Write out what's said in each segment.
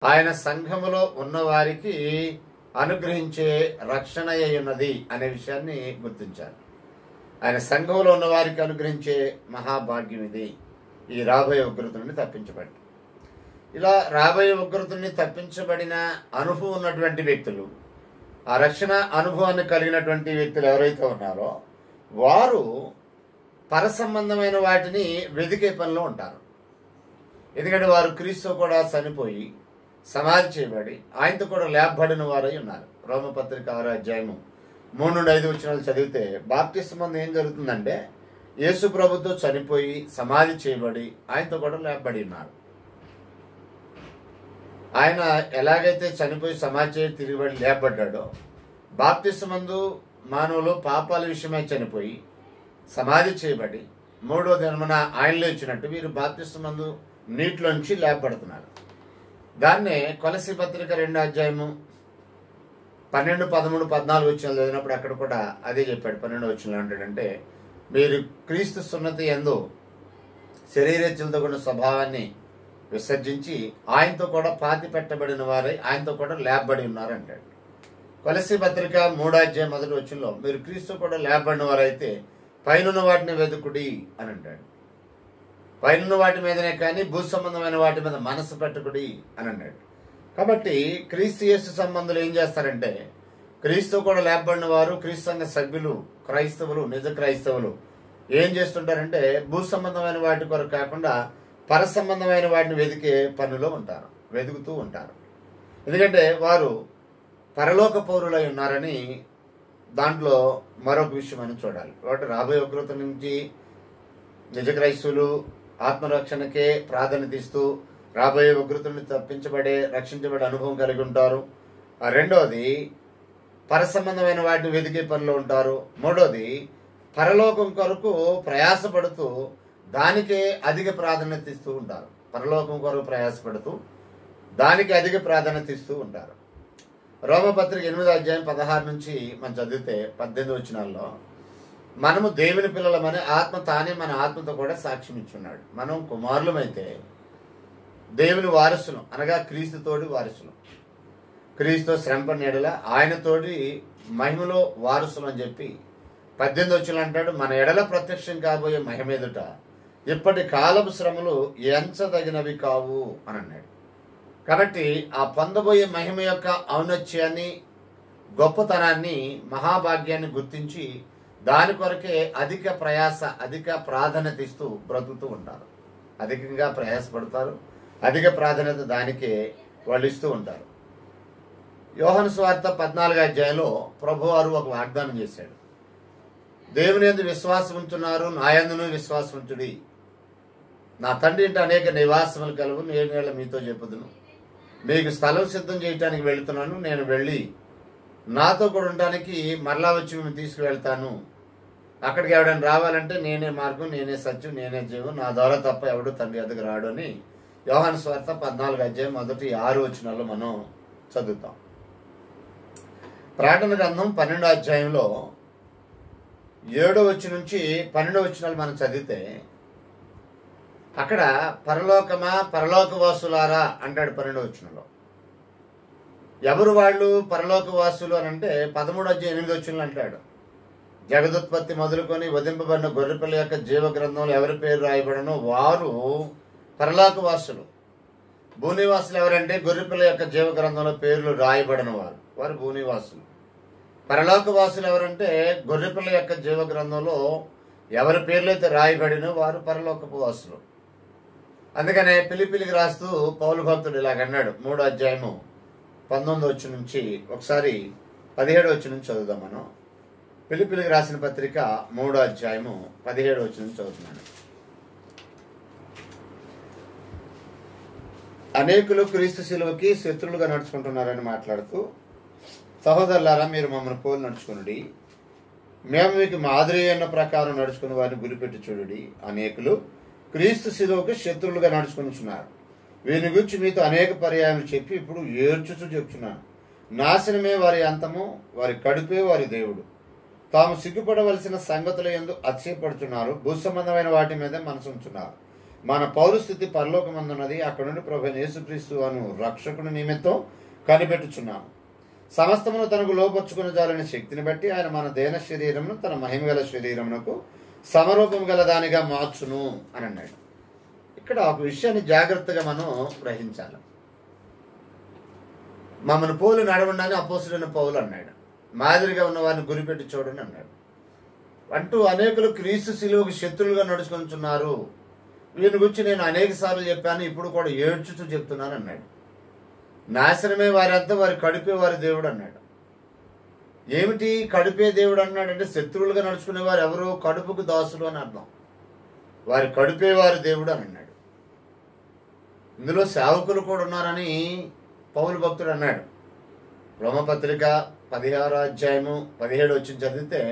ఆయన సంఘములో ఉన్నవారికి అనుగ్రహించే రక్షణ అయి ఉన్నది అనే విషయాన్ని గుర్తించాలి ఆయన సంఘంలో ఉన్న వారికి అనుగ్రహించే మహాభాగ్యం ఇది ఈ రాబోయే ఉగ్రత నుండి తప్పించబడి ఇలా రాబోయే ఉగ్రత నుండి తప్పించబడిన అనుభవం ఉన్నటువంటి వ్యక్తులు ఆ రక్షణ అనుభవాన్ని కలిగినటువంటి వ్యక్తులు ఎవరైతే ఉన్నారో వారు పరసంబంధమైన వాటిని వెదికే పనిలో ఉంటారు ఎందుకంటే వారు క్రీస్తు కూడా చనిపోయి సమాధి చేయబడి ఆయనతో కూడా లేపబడిన వారై ఉన్నారు రోమపత్రిక ఆరో అధ్యాయము మూడు నుండి ఐదు వచనాలు చదివితే బాప్టిస్ట్ మంది ఏం జరుగుతుందంటే యేసు ప్రభుతో చనిపోయి సమాధి చేయబడి ఆయనతో కూడా లేపబడి ఉన్నారు ఆయన ఎలాగైతే చనిపోయి సమాధి చేయి తిరిగిబడి లేపబడ్డాడో బాప్టిస్ట్ మందు మానవులు పాపాల విషయమై చనిపోయి సమాధి చేయబడి మూడో దినమున ఆయన లేచినట్టు వీరు బాప్టిస్ట్ మందు నీటిలోంచి లేపబడుతున్నారు దాన్నే కొలసి పత్రిక రెండో అధ్యాయము పన్నెండు పదమూడు పద్నాలుగు వచ్చిన చదివినప్పుడు అక్కడ కూడా అదే చెప్పాడు పన్నెండు వచ్చిన అంటాడంటే మీరు క్రీస్తు సున్నతి ఎందు శరీరేచ్ఛలతో కూడిన స్వభావాన్ని విసర్జించి ఆయనతో కూడా పాతి పెట్టబడిన వారై ఆయనతో కూడా లేపబడి ఉన్నారు అంటాడు కొలసి పత్రిక మూడో అధ్యాయం మొదటి వచ్చినలో మీరు క్రీస్తు కూడా లేపబడిన వారైతే పైనున్న వాటిని వెతుకుడి అని అంటాడు పైనున్న వాటి మీదనే కానీ భూ సంబంధమైన వాటి మీద మనసు పెట్టుకుడి అని అన్నాడు కాబట్టి క్రీస్తు యేసు సంబంధులు ఏం చేస్తారంటే క్రీస్తు కూడా లేపబడిన వారు క్రీస్తు సంఘ సభ్యులు క్రైస్తవులు నిజ క్రైస్తవులు ఏం చేస్తుంటారంటే భూ సంబంధమైన వాటి కొరకు కాకుండా పర సంబంధమైన వాటిని వెతికే పనిలో ఉంటారు వెతుకుతూ ఉంటారు ఎందుకంటే వారు పరలోక పౌరులై ఉన్నారని దాంట్లో మరొక విషయం అని చూడాలి కాబట్టి రాబోయే ఉగ్రత నుంచి నిజ క్రైస్తవులు ఆత్మరక్షణకే ప్రాధాన్యత ఇస్తూ రాబోయే ఉగ్రతని తప్పించబడే రక్షించబడే అనుభవం కలిగి ఉంటారు ఆ రెండోది పరసంబంధమైన వాటిని వెతికే పనిలో ఉంటారు మూడోది పరలోకం కొరకు ప్రయాసపడుతూ దానికే అధిక ప్రాధాన్యత ఇస్తూ ఉంటారు పరలోకం కొరకు ప్రయాసపడుతూ దానికి అధిక ప్రాధాన్యత ఇస్తూ ఉంటారు రోమపత్రిక ఎనిమిదో అధ్యాయం పదహారు నుంచి మనం చదివితే పద్దెనిమిది వచ్చినాల్లో మనము దేవుని పిల్లలమని ఆత్మ తానే మన ఆత్మతో కూడా సాక్ష్యం ఇచ్చున్నాడు మనం కుమారులమైతే దేవుని వారసులం అనగా క్రీస్తుతోడి వారసులం క్రీస్తు శ్రమ నీడల ఆయనతోటి మహిమలో వారసులు అని చెప్పి పద్దెనిమిది వచ్చిన అంటాడు మన ఎడల ప్రత్యక్షం కాబోయే మహిమేదుట ఇప్పటి కాలపు శ్రమలు ఎంచదగినవి కావు అని అన్నాడు కాబట్టి ఆ పొందబోయే మహిమ యొక్క ఔన్నత్యాన్ని గొప్పతనాన్ని మహాభాగ్యాన్ని గుర్తించి దాని కొరకే అధిక ప్రయాస అధిక ప్రాధాన్యత ఇస్తూ బ్రతుకుతూ ఉంటారు అధికంగా ప్రయాసపడతారు అధిక ప్రాధాన్యత దానికే వాళ్ళు ఇస్తూ ఉంటారు యోహన స్వార్థ పద్నాలుగు అధ్యాయంలో ప్రభువారు ఒక వాగ్దానం చేశాడు దేవుని ఎందు విశ్వాసం ఉంచున్నారు నా యందును విశ్వాసం ఉంచుడి నా తండ్రి ఇంటి అనేక నివాసములు కలవు నేను వేళ మీతో చెప్పుదును మీకు స్థలం సిద్ధం చేయడానికి వెళుతున్నాను నేను వెళ్ళి నాతో కూడా ఉండడానికి మరలా వచ్చి మేము తీసుకువెళ్తాను అక్కడికి ఎవడైనా రావాలంటే నేనే మార్గం నేనే సత్యం నేనే జీవం నా ద్వారా తప్ప ఎవడు తండ్రి ఎదుగు రాడు అని యోహాను స్వార్థ పద్నాలుగు అధ్యాయం మొదటి ఆరు వచనాల్లో మనం చదువుతాం ప్రార్థన గ్రంథం పన్నెండో అధ్యాయంలో ఏడో వచ్చి నుంచి పన్నెండో వచనాలు మనం చదివితే అక్కడ పరలోకమా పరలోకవాసులారా అంటాడు పన్నెండో వచనంలో ఎవరు వాళ్ళు పరలోకవాసులు అని అంటే పదమూడు అధ్యాయం ఎనిమిది వచ్చిన అంటాడు జగదుత్పత్తి మొదలుకొని వధింపబడిన గొర్రెపిల్ల యొక్క జీవ గ్రంథంలో ఎవరి పేరు రాయబడనో వారు పరలోకవాసులు భూనివాసులు ఎవరంటే గొర్రెపిల్ల యొక్క జీవ గ్రంథంలో పేర్లు రాయబడిన వారు వారు భూనివాసులు పరలోకవాసులు ఎవరంటే గొర్రెపిల్ల యొక్క జీవ గ్రంథంలో ఎవరి పేర్లైతే రాయబడినో వారు పరలోకపు వాసులు అందుకనే పిలిపిలికి రాస్తూ పౌలు భక్తుడు ఇలాగన్నాడు మూడో అధ్యాయము పంతొమ్మిది వచ్చి నుంచి ఒకసారి పదిహేడు వచ్చి నుంచి చదువుదాం మనం పిలిపిలికి రాసిన పత్రిక మూడో అధ్యాయము పదిహేడు వచ్చి నుంచి చదువుతున్నాను అనేకులు క్రీస్తు శిలువకి శత్రులుగా నడుచుకుంటున్నారని మాట్లాడుతూ సహోదరులారా మీరు మమ్మల్ని పోలు నడుచుకునుడి మేము మీకు మాదిరి అయిన ప్రకారం నడుచుకుని వారిని గురిపెట్టి చూడుడి అనేకులు క్రీస్తు శిలువకు శత్రులుగా నడుచుకుంటున్నారు వీరిని గురించి మీతో అనేక పర్యాయాలు చెప్పి ఇప్పుడు ఏడ్చుచు చెప్తున్నాను నాశనమే వారి అంతము వారి కడుపే వారి దేవుడు తాము సిగ్గుపడవలసిన సంగతుల ఎందు అతిశయపడుతున్నారు భూసంబంధమైన వాటి మీదే మనసు ఉంచున్నారు మన పౌరస్థితి పరలోకమందున్నది అక్కడ నుండి ప్రభు యేసుక్రీస్తు అను రక్షకుని నిమిత్తం కనిపెట్టుచున్నాము సమస్తమును తనకు లోపరుచుకుని జాలని శక్తిని బట్టి ఆయన మన దేన శరీరమును తన మహిమ గల శరీరమునకు సమరూపం గల దానిగా మార్చును అని అన్నాడు ఇక్కడ ఒక విషయాన్ని జాగ్రత్తగా మనం గ్రహించాలి మమ్మల్ని పోలు నడవండి అపోసుడైన పౌలు అన్నాడు మాదిరిగా ఉన్న వారిని గురిపెట్టి చూడండి అన్నాడు అంటూ అనేకులు క్రీస్తు శిలువకు శత్రులుగా నడుచుకుంటున్నారు వీని గురించి నేను అనేక సార్లు చెప్పాను ఇప్పుడు కూడా ఏడ్చుతూ చెప్తున్నాను అన్నాడు నాశనమే వారంతా వారి కడిపే వారి దేవుడు అన్నాడు ఏమిటి కడిపే దేవుడు అన్నాడంటే శత్రువులుగా నడుచుకునే వారు ఎవరు కడుపుకు దాసులు అని అర్థం వారి కడిపే వారి దేవుడు అని అన్నాడు ఇందులో సేవకులు కూడా ఉన్నారని పౌలు భక్తుడు అన్నాడు రోమపత్రిక పదిహారో అధ్యాయము పదిహేడు వచ్చి చదివితే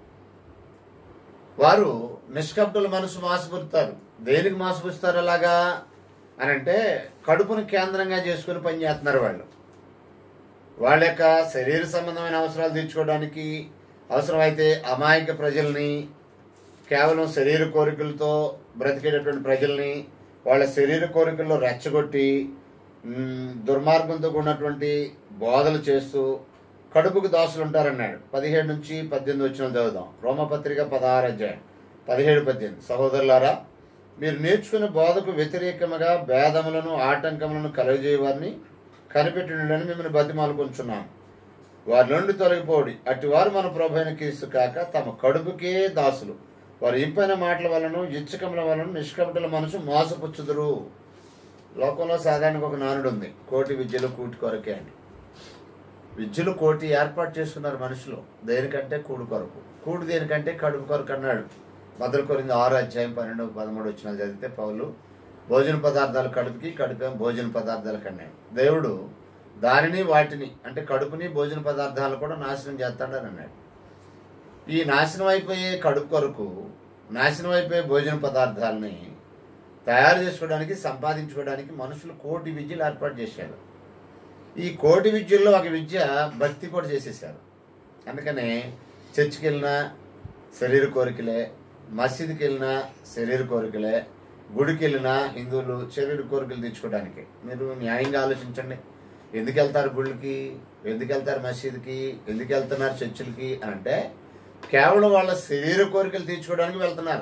వారు నిష్కప్టుల మనసు మాసిపురుతారు దేనికి మాసిపురుస్తారు అలాగా అని అంటే కడుపును కేంద్రంగా చేసుకుని పనిచేస్తున్నారు వాళ్ళు వాళ్ళ యొక్క శరీర సంబంధమైన అవసరాలు తీర్చుకోవడానికి అవసరమైతే అమాయక ప్రజల్ని కేవలం శరీర కోరికలతో బ్రతికేటటువంటి ప్రజల్ని వాళ్ళ శరీర కోరికల్లో రెచ్చగొట్టి మ్, దుర్మార్గంతో కూడినటువంటి బోధలు చేస్తూ కడుపుకు దాసులు ఉంటారన్నాడు పదిహేడు నుంచి పద్దెనిమిది వచ్చిన చదువుదాం రోమపత్రిక పదహారు అధ్యాయం పదిహేడు పద్దెనిమిది సహోదరులారా మీరు నేర్చుకున్న బోధకు వ్యతిరేకముగా భేదములను ఆటంకములను కలుగజేయవారిని కనిపెట్టినని మిమ్మల్ని బతిమాలుకొంచున్నాను వారి నుండి తొలగిపోడి అటు వారు మన ప్రభైన క్రీస్తు కాక తమ కడుపుకే దాసులు వారి ఇంపైన మాటల వలన ఇచ్చకముల వలన నిష్కపటుల మనసు మోసపుచ్చుదురు లోకంలో సాధారణంగా ఒక నానుడు ఉంది కోటి విద్యలు కూటి కొరకే అని విద్యలు కోటి ఏర్పాటు చేసుకున్నారు మనుషులు దేనికంటే కూడు కొరకు కూడు దేనికంటే కడుపు కొరకు అన్నాడు మొదలు కొరింది ఆరు అధ్యాయం పన్నెండు పదమూడు వచ్చిన చదివితే పౌలు భోజన పదార్థాలు కడుపుకి కడుపేం భోజన పదార్థాలకు అన్నాడు దేవుడు దానిని వాటిని అంటే కడుపుని భోజన పదార్థాలు కూడా నాశనం చేస్తాడని అన్నాడు ఈ నాశనం అయిపోయే కడుపు కొరకు నాశనం అయిపోయే భోజన పదార్థాలని తయారు చేసుకోవడానికి సంపాదించుకోవడానికి మనుషులు కోటి విద్యలు ఏర్పాటు చేశారు ఈ కోటి విద్యల్లో ఒక విద్య భక్తి కూడా చేసేసారు అందుకనే చర్చికి వెళ్ళినా శరీర కోరికలే మసీదుకి వెళ్ళినా శరీర కోరికలే గుడికి వెళ్ళినా హిందువులు శరీర కోరికలు తీర్చుకోవడానికి మీరు న్యాయంగా ఆలోచించండి ఎందుకు వెళ్తారు గుళ్ళకి ఎందుకు వెళ్తారు మసీదుకి ఎందుకు వెళ్తున్నారు చర్చిలకి అని అంటే కేవలం వాళ్ళ శరీర కోరికలు తీర్చుకోవడానికి వెళ్తున్నారు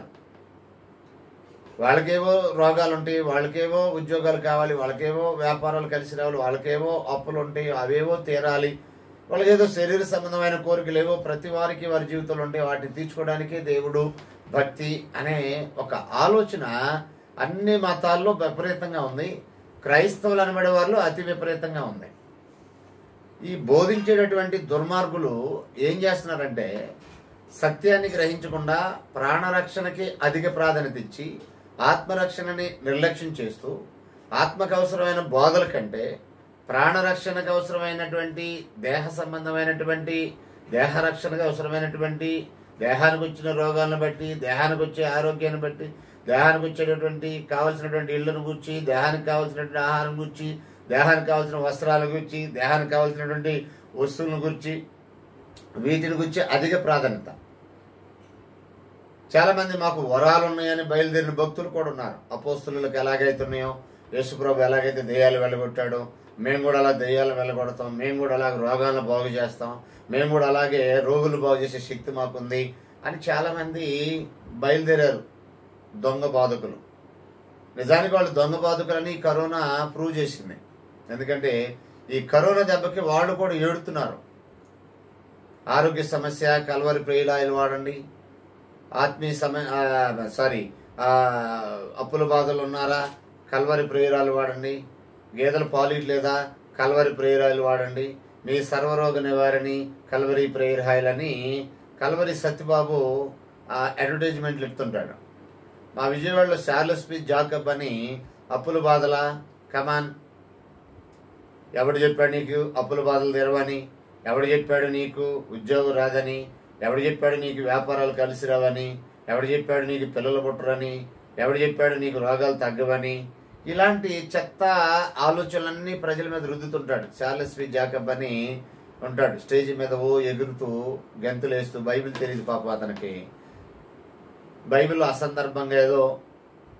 వాళ్ళకేవో రోగాలు ఉంటాయి వాళ్ళకేవో ఉద్యోగాలు కావాలి వాళ్ళకేవో వ్యాపారాలు కలిసి రావాలి వాళ్ళకేవో అప్పులు ఉంటాయి అవేవో తీరాలి వాళ్ళకేదో శరీర సంబంధమైన కోరికలు ఏవో ప్రతి వారికి వారి జీవితంలో ఉంటాయి వాటిని తీర్చుకోవడానికే దేవుడు భక్తి అనే ఒక ఆలోచన అన్ని మతాల్లో విపరీతంగా ఉంది క్రైస్తవులు అనబడే వాళ్ళు అతి విపరీతంగా ఉంది ఈ బోధించేటటువంటి దుర్మార్గులు ఏం చేస్తున్నారంటే సత్యాన్ని గ్రహించకుండా ప్రాణరక్షణకి అధిక ప్రాధాన్యత ఇచ్చి ఆత్మరక్షణని నిర్లక్ష్యం చేస్తూ ఆత్మకు అవసరమైన బోధల కంటే ప్రాణరక్షణకు అవసరమైనటువంటి దేహ సంబంధమైనటువంటి దేహ రక్షణకు అవసరమైనటువంటి దేహానికి వచ్చిన రోగాలను బట్టి దేహానికి వచ్చే ఆరోగ్యాన్ని బట్టి దేహానికి వచ్చేటటువంటి కావలసినటువంటి ఇళ్లను గురించి దేహానికి కావాల్సినటువంటి ఆహారం గురించి దేహానికి కావాల్సిన వస్త్రాల గురించి దేహానికి కావాల్సినటువంటి వస్తువుల గురించి వీటిని గురించి అధిక ప్రాధాన్యత చాలా మంది మాకు వరాలు ఉన్నాయని బయలుదేరిన భక్తులు కూడా ఉన్నారు అపోస్తులకు ఎలాగైతే ఉన్నాయో యేసుప్రభు ఎలాగైతే దెయ్యాలు వెళ్ళగొట్టాడో మేము కూడా అలా దెయ్యాలు వెళ్ళగొడతాం మేము కూడా అలాగే రోగాలను బాగు చేస్తాం మేము కూడా అలాగే రోగులు బాగు చేసే శక్తి మాకుంది అని చాలా మంది బయలుదేరారు దొంగ బాధకులు నిజానికి వాళ్ళు దొంగ బాధకులని ఈ కరోనా ప్రూవ్ చేసింది ఎందుకంటే ఈ కరోనా దెబ్బకి వాళ్ళు కూడా ఏడుతున్నారు ఆరోగ్య సమస్య కలవరి ప్రియులాయిలు వాడండి ఆత్మీయ సమ ఆ, సారీ ఆ, అప్పుల బాధలు ఉన్నారా కల్వరి ప్రేరాలు వాడండి గేదెలు పాలు లేదా కల్వరి ప్రేరాలు వాడండి మీ సర్వరోగ నివారణి కల్వరి ప్రేయర్ హాయిల్ అని కల్వరి సత్యబాబు ఆ, అడ్వర్టైజ్మెంట్లు ఇస్తుంటాడు మా విజయవాడలో చార్లెస్ పి జాకబ్ అని అప్పుల బాధల కమాన్ ఎవడు చెప్పాడు నీకు అప్పుల బాధలు తెరవని ఎవడు చెప్పాడు నీకు ఉద్యోగం రాదని ఎవడు చెప్పాడు నీకు వ్యాపారాలు కలిసి రావని ఎవడు చెప్పాడు నీకు పిల్లలు పుట్టరని ఎవడు చెప్పాడు నీకు రోగాలు తగ్గవని ఇలాంటి చెత్త ఆలోచనలన్నీ ప్రజల మీద రుద్దుతుంటాడు చార్లెస్ వి జాకబ్ అని ఉంటాడు స్టేజ్ మీద ఓ ఎగురుతూ గెంతులు వేస్తూ బైబిల్ తెలియదు పాప అతనికి బైబిల్లో అసందర్భంగా ఏదో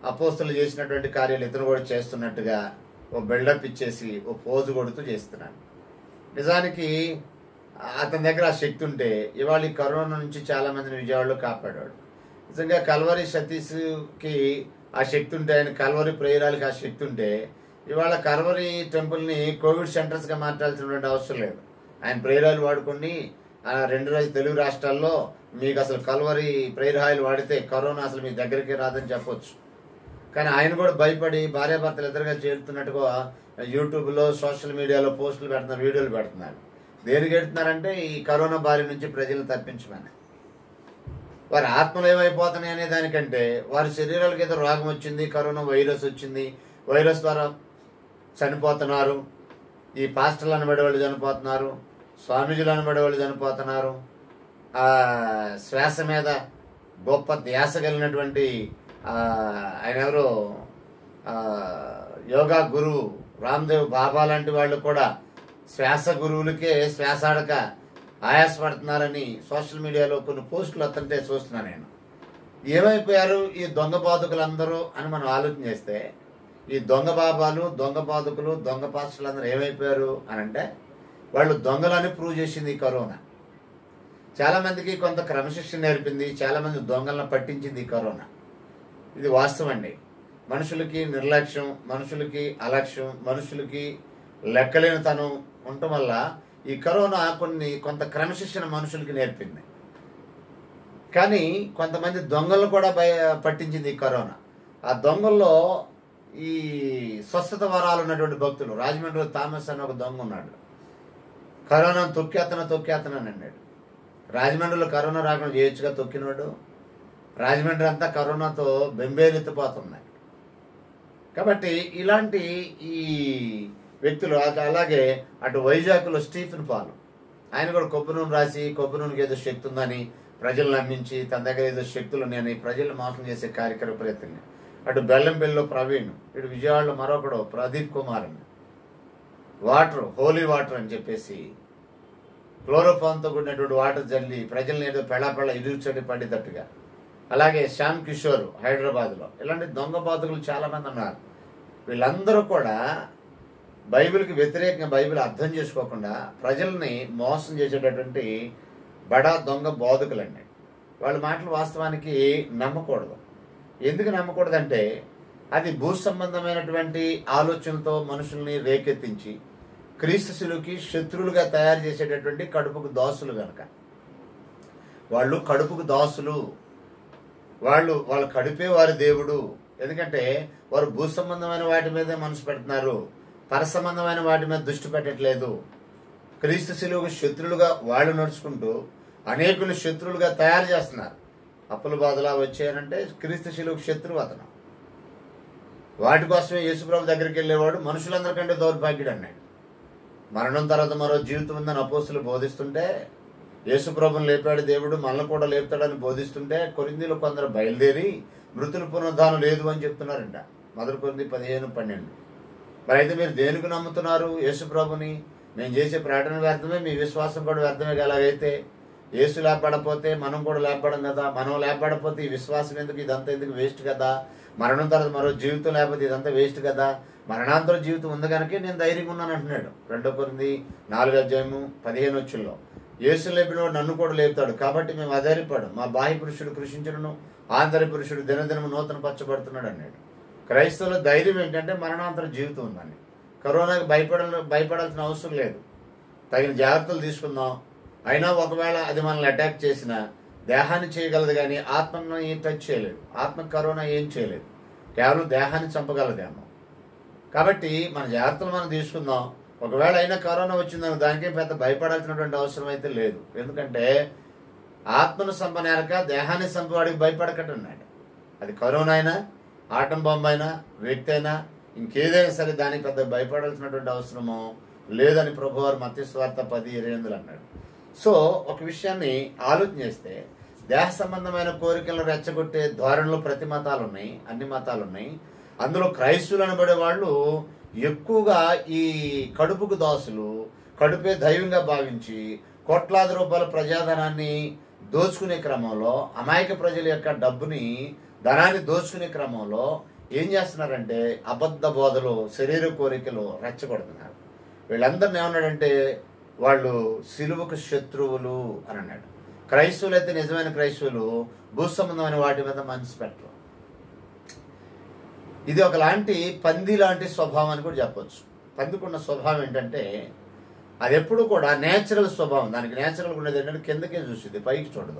అపోస్తులు చేసినటువంటి కార్యాలు ఇతను కూడా చేస్తున్నట్టుగా ఓ బిల్డప్ ఇచ్చేసి ఓ పోజు కొడుతూ చేస్తున్నాడు నిజానికి అతని దగ్గర ఆ శక్తి ఉంటే ఇవాళ ఈ కరోనా నుంచి చాలా మందిని విజయవాడలో కాపాడాడు నిజంగా కల్వరి సతీష్కి ఆ శక్తి ఉంటే ఆయన కల్వరి ప్రేయరాలకి ఆ శక్తి ఉంటే ఇవాళ కల్వరి టెంపుల్ని కోవిడ్ సెంటర్స్గా మార్చాల్సినటువంటి అవసరం లేదు ఆయన ప్రేయరాలు వాడుకొని ఆ రెండు రోజు తెలుగు రాష్ట్రాల్లో మీకు అసలు కల్వరి ప్రేయర్ ఆయిల్ వాడితే కరోనా అసలు మీ దగ్గరికి రాదని చెప్పొచ్చు కానీ ఆయన కూడా భయపడి భార్యాభర్తలు ఇద్దరుగా చేరుతున్నట్టుగా యూట్యూబ్లో సోషల్ మీడియాలో పోస్టులు పెడుతున్నారు వీడియోలు పెడుతున్నారు దేనికి పెడుతున్నారంటే ఈ కరోనా బారి నుంచి ప్రజలను తప్పించమని వారి ఆత్మలు ఏమైపోతున్నాయి అనే దానికంటే వారి శరీరాలకు ఏదో రోగం వచ్చింది కరోనా వైరస్ వచ్చింది వైరస్ ద్వారా చనిపోతున్నారు ఈ పాస్టర్లు అనబడే వాళ్ళు చనిపోతున్నారు స్వామీజీలు అనబడే వాళ్ళు చనిపోతున్నారు ఆ శ్వాస మీద గొప్ప ధ్యాస కలిగినటువంటి ఆ, ఆయన ఎవరు ఆ, యోగా గురువు రామ్దేవ్ బాబా లాంటి వాళ్ళు కూడా శ్వాస గురువులకే శ్వాస ఆడక ఆయాసపడుతున్నారని సోషల్ మీడియాలో కొన్ని పోస్టులు వస్తుంటే చూస్తున్నాను నేను ఏమైపోయారు ఈ దొంగ బాధకులందరూ అని మనం ఆలోచన చేస్తే ఈ దొంగ బాబాలు దొంగ బాధకులు దొంగ పాస్టర్లు అందరూ ఏమైపోయారు అని అంటే వాళ్ళు దొంగలని ప్రూవ్ చేసింది ఈ కరోనా చాలా మందికి కొంత క్రమశిక్షణ నేర్పింది చాలా మంది దొంగలను పట్టించింది ఈ కరోనా ఇది వాస్తవం అండి మనుషులకి నిర్లక్ష్యం మనుషులకి అలక్ష్యం మనుషులకి లెక్కలేనితనం ఉండటం వల్ల ఈ కరోనా కొన్ని కొంత క్రమశిక్షణ మనుషులకి నేర్పింది కానీ కొంతమంది దొంగలు కూడా భయ పట్టించింది ఈ కరోనా ఆ దొంగల్లో ఈ స్వస్థత వరాలు ఉన్నటువంటి భక్తులు రాజమండ్రిలో థామస్ అని ఒక దొంగ ఉన్నాడు కరోనా తొక్కేతన తొక్కేతన అని అన్నాడు రాజమండ్రిలో కరోనా రాకుండా చేయొచ్చుగా తొక్కినాడు రాజమండ్రి అంతా కరోనాతో బెంబేలెత్తిపోతున్నాయి కాబట్టి ఇలాంటి ఈ వ్యక్తులు అటు అలాగే అటు వైజాగ్లో స్టీఫెన్ పాల్ ఆయన కూడా కొబ్బరి నూనె రాసి కొబ్బరి నూనెకి ఏదో శక్తి ఉందని ప్రజలు నమ్మించి తన దగ్గర ఏదో శక్తులు ఉన్నాయని ప్రజలను మోసం చేసే కార్యక్రమ ప్రయత్నం అటు బెల్లంపల్లిలో ప్రవీణ్ ఇటు విజయవాడలో మరొకడు ప్రదీప్ కుమార్ అని వాటర్ హోలీ వాటర్ అని చెప్పేసి క్లోరోఫాన్తో కూడినటువంటి వాటర్ జల్లి ప్రజల్ని ఏదో పెళ్ళాపెళ్ళ ఇరుచడి పడేటట్టుగా అలాగే శ్యామ్ కిషోర్ హైదరాబాద్లో ఇలాంటి దొంగ బాధకులు చాలామంది ఉన్నారు వీళ్ళందరూ కూడా బైబిల్కి వ్యతిరేకంగా బైబిల్ అర్థం చేసుకోకుండా ప్రజల్ని మోసం చేసేటటువంటి బడా దొంగ బోధకులండి వాళ్ళ మాటలు వాస్తవానికి నమ్మకూడదు ఎందుకు నమ్మకూడదంటే అది భూ సంబంధమైనటువంటి ఆలోచనలతో మనుషుల్ని రేకెత్తించి క్రీస్తుశులకి శత్రువులుగా తయారు చేసేటటువంటి కడుపుకు దాసులు గనక వాళ్ళు కడుపుకు దాసులు వాళ్ళు వాళ్ళ కడుపే వారి దేవుడు ఎందుకంటే వారు భూ సంబంధమైన వాటి మీదే మనసు పెడుతున్నారు పర సంబంధమైన వాటి మీద దృష్టి పెట్టట్లేదు క్రీస్తు శిలువకు శత్రులుగా వాళ్ళు నడుచుకుంటూ అనేకులు శత్రువులుగా తయారు చేస్తున్నారు అప్పుల బాధలా వచ్చాయనంటే క్రీస్తు శిలువకు శత్రువు అతను వాటి కోసమే యేసుప్రభు దగ్గరికి వెళ్ళేవాడు మనుషులందరికంటే దౌర్భాగ్యుడు అన్నాడు మరణం తర్వాత మరో జీవితం ఉందని అపోస్తులు బోధిస్తుంటే యేసుప్రభుని లేపాడు దేవుడు మనల్ని కూడా లేపుతాడని బోధిస్తుంటే కొరిందీలో కొందరు బయలుదేరి మృతుల పునరుద్ధానం లేదు అని చెప్తున్నారంట మొదటి కొరింది పదిహేను పన్నెండు మరి అయితే మీరు దేనికి నమ్ముతున్నారు యేసుప్రభుని మేము చేసే ప్రకటన వ్యర్థమే మీ విశ్వాసం కూడా వ్యర్థమే ఎలాగైతే యేసు లేపడపోతే మనం కూడా లేపడం కదా మనం లేపడపోతే ఈ విశ్వాసం ఎందుకు ఇదంతా ఎందుకు వేస్ట్ కదా మరణం తర్వాత మరో జీవితం లేకపోతే ఇదంతా వేస్ట్ కదా మరణాంతర జీవితం ఉంది కనుక నేను ధైర్యంగా ఉన్నాను అంటున్నాడు రెండో కొరింది నాలుగు అధ్యాయము పదిహేను వచ్చుల్లో యేసు లేపినవాడు నన్ను కూడా లేపుతాడు కాబట్టి మేము అధైర్యపడు మా బాహ్య పురుషుడు కృషించను ఆంతర్య పురుషుడు దినదినము నూతన పచ్చబడుతున్నాడు అన్నాడు క్రైస్తవుల ధైర్యం ఏంటంటే మరణాంతర జీవితం ఉందని కరోనాకి భయపడ భయపడాల్సిన అవసరం లేదు తగిన జాగ్రత్తలు తీసుకుందాం అయినా ఒకవేళ అది మనల్ని అటాక్ చేసినా దేహాన్ని చేయగలదు కానీ ఆత్మను ఏం టచ్ చేయలేదు ఆత్మ కరోనా ఏం చేయలేదు కేవలం దేహాన్ని చంపగలదేమో కాబట్టి మన జాగ్రత్తలు మనం తీసుకుందాం ఒకవేళ అయినా కరోనా వచ్చిందని దానికే పెద్ద భయపడాల్సినటువంటి అవసరం అయితే లేదు ఎందుకంటే ఆత్మను సంపనేరక దేహాన్ని సంపవాడికి భయపడకటన్నాడు అది కరోనా అయినా ఆటం బాంబు అయినా వ్యక్తి అయినా ఇంకేదైనా సరే దానికి పెద్ద భయపడాల్సినటువంటి అవసరమో లేదని ప్రభువారు మత్స్వార్త పది ఇరవై ఎనిమిదిలో అన్నాడు సో ఒక విషయాన్ని ఆలోచన చేస్తే దేహ సంబంధమైన కోరికలను రెచ్చగొట్టే ధోరణిలో ప్రతి మతాలు ఉన్నాయి అన్ని మతాలు ఉన్నాయి అందులో క్రైస్తువులు అనబడే వాళ్ళు ఎక్కువగా ఈ కడుపుకు దాసులు కడుపే దైవంగా భావించి కోట్లాది రూపాయల ప్రజాధనాన్ని దోచుకునే క్రమంలో అమాయక ప్రజల యొక్క డబ్బుని ధనాన్ని దోచుకునే క్రమంలో ఏం చేస్తున్నారంటే అబద్ధ బోధలు శరీర కోరికలు రెచ్చగొడుతున్నారు వీళ్ళందరిని ఏమన్నాడంటే వాళ్ళు సిలువకు శత్రువులు అని అన్నాడు క్రైస్తవులు అయితే నిజమైన క్రైస్తవులు భూసంబంధమైన వాటి మీద మనసు పెట్టరు ఇది ఒకలాంటి పంది లాంటి స్వభావం అని కూడా చెప్పొచ్చు పందికున్న స్వభావం ఏంటంటే అది ఎప్పుడు కూడా నేచురల్ స్వభావం దానికి నేచురల్ ఉండేది ఏంటంటే కిందకే చూసింది పైకి చూడదు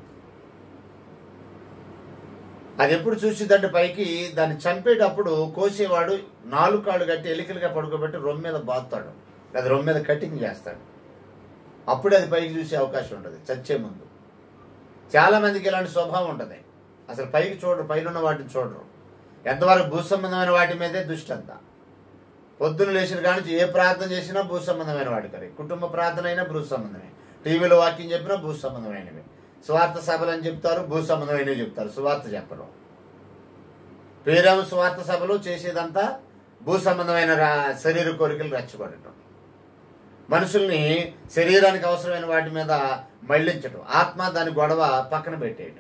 అది ఎప్పుడు చూసిద్దంటే పైకి దాన్ని చంపేటప్పుడు కోసేవాడు నాలుగు కాళ్ళు కట్టి ఎలికలుగా పడుకోబెట్టి రొమ్మ మీద బాస్తాడు లేదా రొమ్మ మీద కటింగ్ చేస్తాడు అప్పుడు అది పైకి చూసే అవకాశం ఉంటుంది చచ్చే ముందు చాలా మందికి ఇలాంటి స్వభావం ఉంటుంది అసలు పైకి చూడరు పైన ఉన్న వాటిని చూడరు ఎంతవరకు భూ సంబంధమైన వాటి మీదే దృష్టి అంతా పొద్దున్న లేచిన కాడి నుంచి ఏ ప్రార్థన చేసినా భూ సంబంధమైన వాడి కరే కుటుంబ ప్రార్థన అయినా భూ సంబంధమే టీవీలో వాక్యం చెప్పినా భూ సంబంధమైనవి స్వార్థ సభలు అని చెప్తారు భూ సంబంధమైనవి చెప్తారు సువార్త చెప్పరు పేరేమో స్వార్థ సభలు చేసేదంతా భూ సంబంధమైన రా- శరీర కోరికలు రెచ్చగొట్టడం మనుషుల్ని శరీరానికి అవసరమైన వాటి మీద మళ్లించడం ఆత్మ దాని గొడవ పక్కన పెట్టేయడం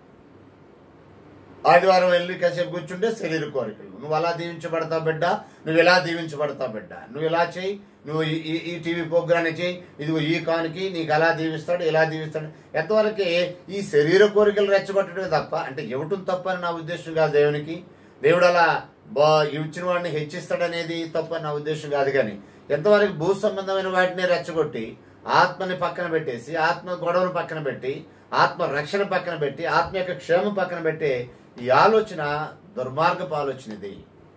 ఆదివారం వెళ్ళి కాసేపు కూర్చుంటే శరీర కోరికలు నువ్వు అలా దీవించబడతావు బిడ్డ నువ్వు ఇలా దీవించబడతావు బిడ్డ నువ్వు ఇలా చేయి నువ్వు ఈ- ఈ ఈ టీవీ ప్రోగ్రాన్ని చేయి ఇదిగో ఈ కానికి నీకు అలా దీవిస్తాడు ఇలా దీవిస్తాడు ఎంతవరకు ఈ శరీర కోరికలు రెచ్చగొట్టడమే తప్ప అంటే ఇవ్వటం తప్ప అని నా ఉద్దేశం కాదు దేవునికి దేవుడు అలా బా ఇచ్చిన వాడిని హెచ్చిస్తాడనేది తప్ప అని నా ఉద్దేశం కాదు కానీ ఎంతవరకు భూ సంబంధమైన వాటిని రెచ్చగొట్టి ఆత్మని పక్కన పెట్టేసి ఆత్మ గొడవను పక్కన పెట్టి ఆత్మ రక్షణ పక్కన పెట్టి ఆత్మ యొక్క క్షేమం పక్కన పెట్టే ఈ ఆలోచన దుర్మార్గపు ఆలోచన ఇది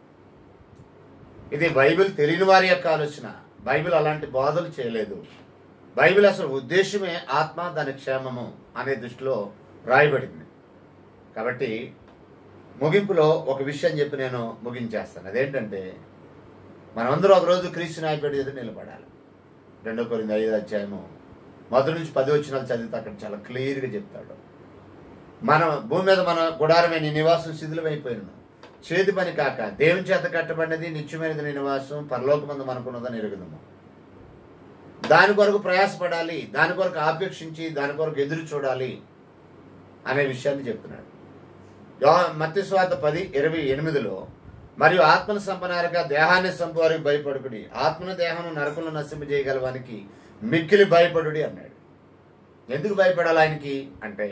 ఇది బైబిల్ తెలియని వారి యొక్క ఆలోచన బైబిల్ అలాంటి బోధలు చేయలేదు బైబిల్ అసలు ఉద్దేశమే ఆత్మ దాని క్షేమము అనే దృష్టిలో రాయబడింది కాబట్టి ముగింపులో ఒక విషయం చెప్పి నేను ముగించేస్తాను అదేంటంటే మనమందరూ ఒకరోజు క్రీస్తు నాయకుడి ఎదురు నిలబడాలి రెండో కొరింది ఐదు అధ్యాయము మొదటి నుంచి పది వచ్చినాలు చదివితే అక్కడ చాలా క్లియర్గా చెప్తాడు మన భూమి మీద మన గుడారమే నీ నివాసం శిథిలమైపోయిన చేతి పని కాక దేవుని చేత కట్టబడినది నిత్యమైనది నీ నివాసం పరలోకమందు మనకున్నదని ఎరుగుదము దాని కొరకు ప్రయాసపడాలి దాని కొరకు ఆపేక్షించి దాని కొరకు ఎదురు చూడాలి అనే విషయాన్ని చెప్తున్నాడు మత్తి స్వార్థ పది ఇరవై ఎనిమిదిలో మరియు ఆత్మను సంపనారక దేహాన్ని సంపవారికి భయపడుకుడి ఆత్మను దేహం నరకులను నశింపజేయగలవానికి మిక్కిలి భయపడుడి అన్నాడు ఎందుకు భయపడాలి ఆయనకి అంటే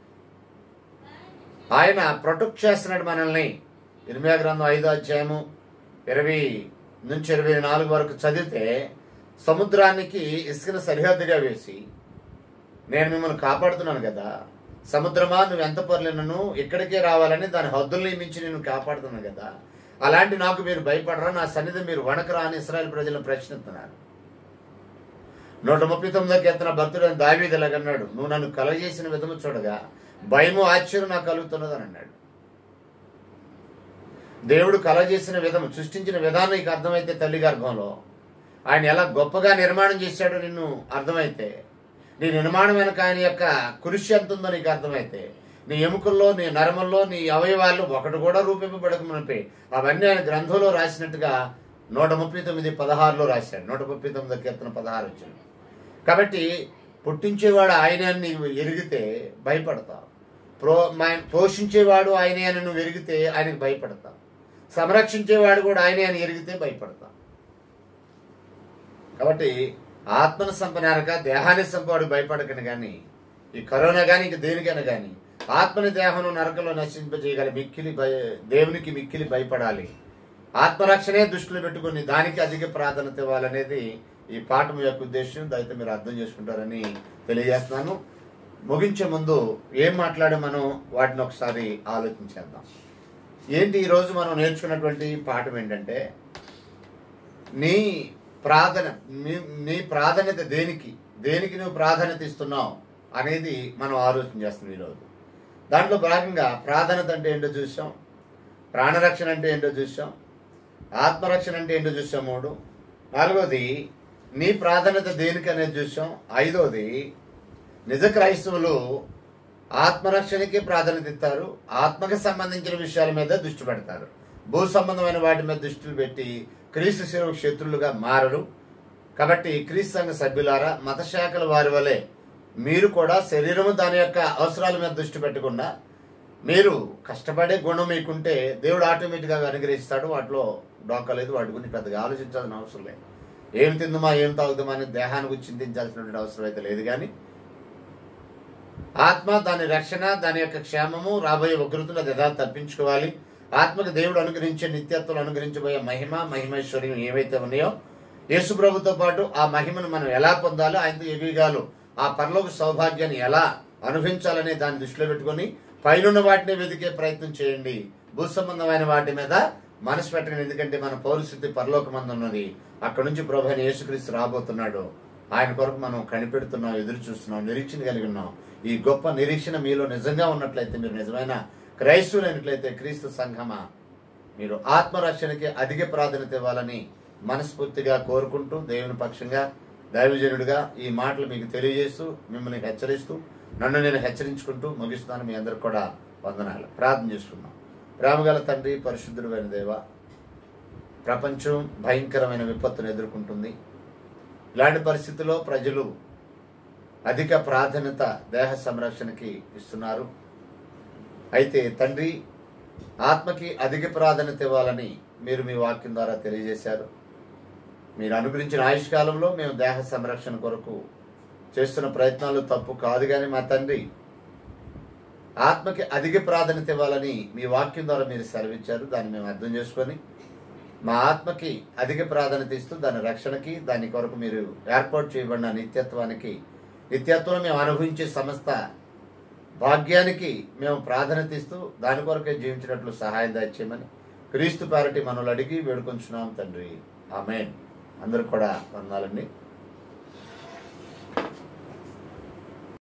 ఆయన ప్రొటెక్ట్ చేస్తున్నాడు మనల్ని ఇర్మియా గ్రంథం ఐదో అధ్యాయము ఇరవై నుంచి ఇరవై నాలుగు వరకు చదివితే సముద్రానికి ఇసుకను సరిహద్దుగా వేసి నేను మిమ్మల్ని కాపాడుతున్నాను కదా సముద్రమా నువ్వు ఎంత పొరలినను ఇక్కడికే రావాలని దాని హద్దుల్ని మించి నేను కాపాడుతున్నాను కదా అలాంటి నాకు మీరు భయపడరా నా సన్నిధి మీరు వణకరా అని ఇస్రాయల్ ప్రజలను ప్రశ్నిస్తున్నారు నూట ముప్పై తొమ్మిదో కీర్తన భక్తుడు దావీది ఇలాగన్నాడు నువ్వు నన్ను కలగజేసిన విధము చూడగా భయము ఆశ్చర్యం నాకు కలుగుతున్నదని అన్నాడు దేవుడు కలగజేసిన విధము సృష్టించిన విధానం నీకు అర్థమైతే తల్లి గర్భంలో ఆయన ఎలా గొప్పగా నిర్మాణం చేశాడో నిన్ను అర్థమైతే నీ నిర్మాణం వెనక ఆయన యొక్క కృషి ఎంత ఉందో నీకు అర్థమైతే నీ ఎముకల్లో నీ నరముల్లో నీ అవయవాల్లో ఒకటి కూడా రూపింపబడకమునిపై అవన్నీ ఆయన గ్రంథంలో రాసినట్టుగా నూట ముప్పై తొమ్మిది పదహారులో రాశాడు నూట ముప్పై తొమ్మిది కీర్తన పదహారు వచ్చింది కాబట్టి పుట్టించేవాడు ఆయనే అని నీవు ఎరిగితే భయపడతావు ప్రో మా- పోషించేవాడు ఆయనే అని నువ్వు ఎరిగితే ఆయనకు భయపడతావు సంరక్షించేవాడు కూడా ఆయనే అని ఎరిగితే భయపడతావు కాబట్టి ఆత్మను సంపనారక దేహాన్ని సంపవాడు భయపడకని కానీ ఈ కరోనా కానీ ఇంక దేనికైనా కానీ ఆత్మని దేహం నరకలో నశింపజేయగల మిక్కిలి భయ దేవునికి మిక్కిలి భయపడాలి ఆత్మరక్షణే దృష్టిలో పెట్టుకుని దానికి అధిక ప్రాధాన్యత ఇవ్వాలనేది ఈ పాఠం యొక్క ఉద్దేశం దయతో మీరు అర్థం చేసుకుంటారని తెలియజేస్తున్నాను ముగించే ముందు ఏం మాట్లాడి మనం వాటిని ఒకసారి ఆలోచించేద్దాం ఏంటి ఈరోజు మనం నేర్చుకున్నటువంటి పాఠం ఏంటంటే నీ ప్రాధాన్య నీ- నీ ప్రాధాన్యత దేనికి దేనికి నువ్వు ప్రాధాన్యత ఇస్తున్నావు అనేది మనం ఆలోచన చేస్తున్నాం ఈరోజు దాంట్లో భాగంగా ప్రాధాన్యత అంటే ఏంటో చూసాం ప్రాణరక్షణ అంటే ఏంటో చూసాం ఆత్మరక్షణ అంటే ఏంటో చూసాం మూడు నాలుగోది నీ ప్రాధాన్యత దేనికి అనేది చూసాం ఐదోది నిజ క్రైస్తవులు ఆత్మరక్షణకి ప్రాధాన్యత ఇస్తారు ఆత్మకి సంబంధించిన విషయాల మీద దృష్టి పెడతారు భూ సంబంధమైన వాటి మీద దృష్టిలు పెట్టి క్రీస్తు సేవకు శత్రులుగా మారరు కాబట్టి క్రీస్తు సంఘ సభ్యులారా మత శాఖల వారి వలె మీరు కూడా శరీరము దాని యొక్క అవసరాల మీద దృష్టి పెట్టకుండా మీరు కష్టపడే గుణం మీకుంటే దేవుడు ఆటోమేటిక్గా అనుగ్రహిస్తాడు వాటిలో డోక్కలేదు వాటి గురించి పెద్దగా ఆలోచించాల్సిన అవసరం లేదు ఏం తిందుమా ఏం తాగుదామా అని దేహాన్ని గురించి చింతించాల్సినటువంటి అవసరం అయితే లేదు కానీ ఆత్మ దాని రక్షణ దాని యొక్క క్షేమము రాబోయే ఉగ్రతను అది ఎలా తప్పించుకోవాలి ఆత్మకు దేవుడు అనుగ్రహించే నిత్యత్వం అనుగ్రహించబోయే మహిమ మహిమైశ్వర్యం ఏవైతే ఉన్నాయో యేసు ప్రభుతో పాటు ఆ మహిమను మనం ఎలా పొందాలో ఆయనతో ఎగిగాలు ఆ పరలోక సౌభాగ్యాన్ని ఎలా అనుభవించాలనే దాన్ని దృష్టిలో పెట్టుకొని పైనున్న వాటిని వెతికే ప్రయత్నం చేయండి భూ సంబంధమైన వాటి మీద మనసు పెట్టండి ఎందుకంటే మన పౌరస్థితి పరలోకమందు ఉన్నది అక్కడ నుంచి ప్రభు అయిన యేసుక్రీస్తు రాబోతున్నాడు ఆయన కొరకు మనం కనిపెడుతున్నాం ఎదురు చూస్తున్నాం నిరీక్షణ కలిగి ఉన్నాం ఈ గొప్ప నిరీక్షణ మీలో నిజంగా ఉన్నట్లయితే మీరు నిజమైన క్రైస్తవులైనట్లయితే క్రీస్తు సంఘమా మీరు ఆత్మరక్షణకి అధిక ప్రాధాన్యత ఇవ్వాలని మనస్ఫూర్తిగా కోరుకుంటూ దేవుని పక్షంగా దైవజనుడిగా ఈ మాటలు మీకు తెలియజేస్తూ మిమ్మల్ని హెచ్చరిస్తూ నన్ను నేను హెచ్చరించుకుంటూ ముగిస్తాను మీ అందరికి కూడా వందనాలు ప్రార్థన చేసుకున్నాం ప్రేమగల తండ్రి పరిశుద్ధుడు అయిన దేవ ప్రపంచం భయంకరమైన విపత్తును ఎదుర్కొంటుంది ఇలాంటి పరిస్థితుల్లో ప్రజలు అధిక ప్రాధాన్యత దేహ సంరక్షణకి ఇస్తున్నారు అయితే తండ్రి ఆత్మకి అధిక ప్రాధాన్యత ఇవ్వాలని మీరు మీ వాక్యం ద్వారా తెలియజేశారు మీరు అనుగ్రహించిన ఆయుష్కాలంలో మేము దేహ సంరక్షణ కొరకు చేస్తున్న ప్రయత్నాలు తప్పు కాదు కానీ మా తండ్రి ఆత్మకి అధిక ప్రాధాన్యత ఇవ్వాలని మీ వాక్యం ద్వారా మీరు సెలవిచ్చారు దాన్ని మేము అర్థం చేసుకొని మా ఆత్మకి అధిక ప్రాధాన్యత ఇస్తూ దాని రక్షణకి దాని కొరకు మీరు ఏర్పాటు చేయబడిన నిత్యత్వానికి నిత్యత్వం మేము అనుభవించే సమస్త భాగ్యానికి మేము ప్రాధాన్యత ఇస్తూ దాని కొరకే జీవించినట్లు సహాయం దయచేయమని క్రీస్తు పారటి మనల్ని అడిగి వేడుకొంచున్నాం తండ్రి ఆమెన్ అందరూ కూడా వందాలండి